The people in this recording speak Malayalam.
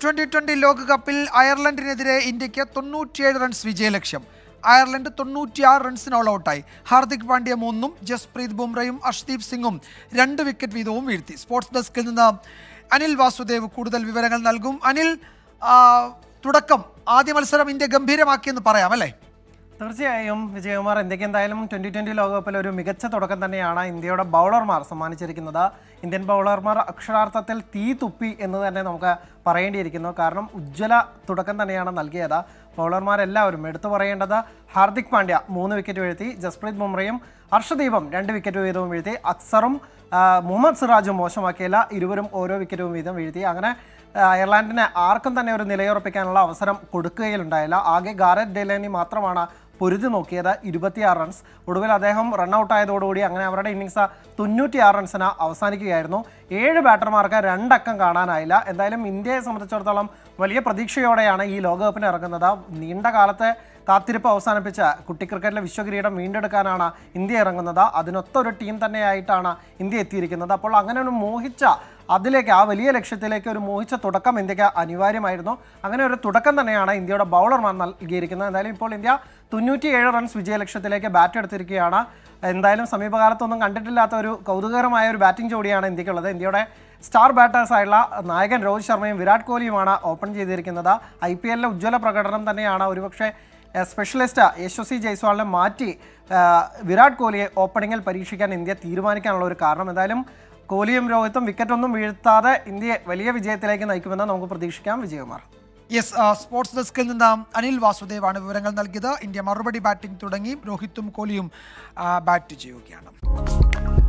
ട്വന്റി ട്വന്റി ലോകകപ്പിൽ അയർലൻഡിനെതിരെ ഇന്ത്യക്ക് തൊണ്ണൂറ്റിയേഴ് റൺസ് വിജയലക്ഷ്യം അയർലൻഡ് തൊണ്ണൂറ്റിയാറ് റൺസിന് ഓൾ ഔട്ടായി ഹാർദിക് പാണ്ഡ്യ മൂന്നും ജസ്പ്രീത് ബുംറയും അർഷ്ദീപ് സിംഗും രണ്ട് വിക്കറ്റ് വീതവും വീഴ്ത്തി സ്പോർട്സ് ഡെസ്കിൽ നിന്ന് അനിൽ വാസുദേവ് കൂടുതൽ വിവരങ്ങൾ നൽകും അനിൽ ആ, തുടക്കം ആദ്യ മത്സരം ഇന്ത്യ ഗംഭീരമാക്കിയെന്ന് പറയാം അല്ലേ തീർച്ചയായും വിജയകുമാർ ഇന്ത്യക്ക് എന്തായാലും ട്വന്റി ട്വന്റി ലോകകപ്പിൽ ഒരു മികച്ച തുടക്കം തന്നെയാണ് ഇന്ത്യയുടെ ബൗളർമാർ സമ്മാനിച്ചിരിക്കുന്നത് ഇന്ത്യൻ ബൗളർമാർ അക്ഷരാർത്ഥത്തിൽ തീ തുപ്പി എന്ന് തന്നെ നമുക്ക് പറയേണ്ടിയിരിക്കുന്നു കാരണം ഉജ്ജ്വല തുടക്കം തന്നെയാണ് നൽകിയത് ബൗളർമാരെല്ലാവരും എടുത്തു പറയേണ്ടത് ഹാർദിക് പാണ്ഡ്യ മൂന്ന് വിക്കറ്റ് വീഴ്ത്തി ജസ്പ്രീത് ബുംറയും ഹർഷദീപും രണ്ട് വിക്കറ്റ് വീതവും വീഴ്ത്തി അക്സറും ആ, മുഹമ്മദ് സിറാജും മോശമാക്കിയില്ല ഇരുവരും ഓരോ വിക്കറ്റും വീതം വീഴ്ത്തി അങ്ങനെ ആ, അയർലാൻഡിന് ആർക്കും തന്നെ ഒരു നിലയുറപ്പിക്കാനുള്ള അവസരം കൊടുക്കുകയിലുണ്ടായില്ല ആകെ ഗാരറ്റ് ഡെലേനി മാത്രമാണ് പൊരുതി നോക്കിയത് ഇരുപത്തിയാറ് റൺസ് ഒടുവിൽ അദ്ദേഹം റണ്ണൗട്ട് ആയതോടുകൂടി അങ്ങനെ അവരുടെ ഇന്നിങ്സ് തൊണ്ണൂറ്റിയാറ് റൺസിന് അവസാനിക്കുകയായിരുന്നു ഏഴ് ബാറ്റർമാർക്ക് രണ്ടക്കം കാണാനായില്ല എന്തായാലും ഇന്ത്യയെ സംബന്ധിച്ചിടത്തോളം വലിയ പ്രതീക്ഷയോടെയാണ് ഈ ലോകകപ്പിന് ഇറങ്ങുന്നത് നീണ്ട കാലത്തെ കാത്തിരിപ്പ് അവസാനിപ്പിച്ച കുട്ടി ക്രിക്കറ്റിലെ വിശ്വകിരീടം വീണ്ടെടുക്കാനാണ് ഇന്ത്യ ഇറങ്ങുന്നത് അതിനൊത്ത ഒരു ടീം തന്നെയായിട്ടാണ് ഇന്ത്യ എത്തിയിരിക്കുന്നത് അപ്പോൾ അങ്ങനെ ഒരു മോഹിച്ച അതിലേക്ക് ആ വലിയ ലക്ഷ്യത്തിലേക്ക് ഒരു മോഹിച്ച തുടക്കം ഇന്ത്യക്ക് അനിവാര്യമായിരുന്നു അങ്ങനെ ഒരു തുടക്കം തന്നെയാണ് ഇന്ത്യയുടെ ബൗളർമാർ നൽകിയിരിക്കുന്നത് എന്തായാലും ഇപ്പോൾ ഇന്ത്യ തൊണ്ണൂറ്റിയേഴ് റൺസ് വിജയലക്ഷ്യത്തിലേക്ക് ബാറ്റ് എടുത്തിരിക്കുകയാണ് എന്തായാലും സമീപകാലത്തൊന്നും കണ്ടിട്ടില്ലാത്ത ഒരു കൗതുകകരമായ ഒരു ബാറ്റിംഗ് ജോഡിയാണ് ഇന്ത്യക്കുള്ളത് ഇന്ത്യയുടെ സ്റ്റാർ ബാറ്റേഴ്സായുള്ള നായകൻ രോഹിത് ശർമ്മയും വിരാട് കോഹ്ലിയുമാണ് ഓപ്പൺ ചെയ്തിരിക്കുന്നത് ഐ പി എല്ലിലെ ഉജ്ജ്വല പ്രകടനം തന്നെയാണ് ഒരുപക്ഷെ ഏഹ്, സ്പെഷ്യലിസ്റ്റ് യശസ്വി ജയ്സ്വാളിനെ മാറ്റി ഏഹ്, വിരാട് കോഹ്ലിയെ ഓപ്പണിങ്ങിൽ പരീക്ഷിക്കാൻ ഇന്ത്യ തീരുമാനിക്കാനുള്ള ഒരു കാരണം എന്തായാലും കോഹ്ലിയും രോഹിത്തും വിക്കറ്റൊന്നും വീഴ്ത്താതെ ഇന്ത്യയെ വലിയ വിജയത്തിലേക്ക് നയിക്കുമെന്ന് നമുക്ക് പ്രതീക്ഷിക്കാം വിജയകുമാർ യെസ് സ്പോർട്സ് ഡെസ്കിൽ നിന്ന് അനിൽ വാസുദേവാണ് വിവരങ്ങൾ നൽകിയത് ഇന്ത്യ മറുപടി ബാറ്റിംഗ് തുടങ്ങി രോഹിത്തും കോഹ്ലിയും ആ, ബാറ്റ് ചെയ്യുകയാണ്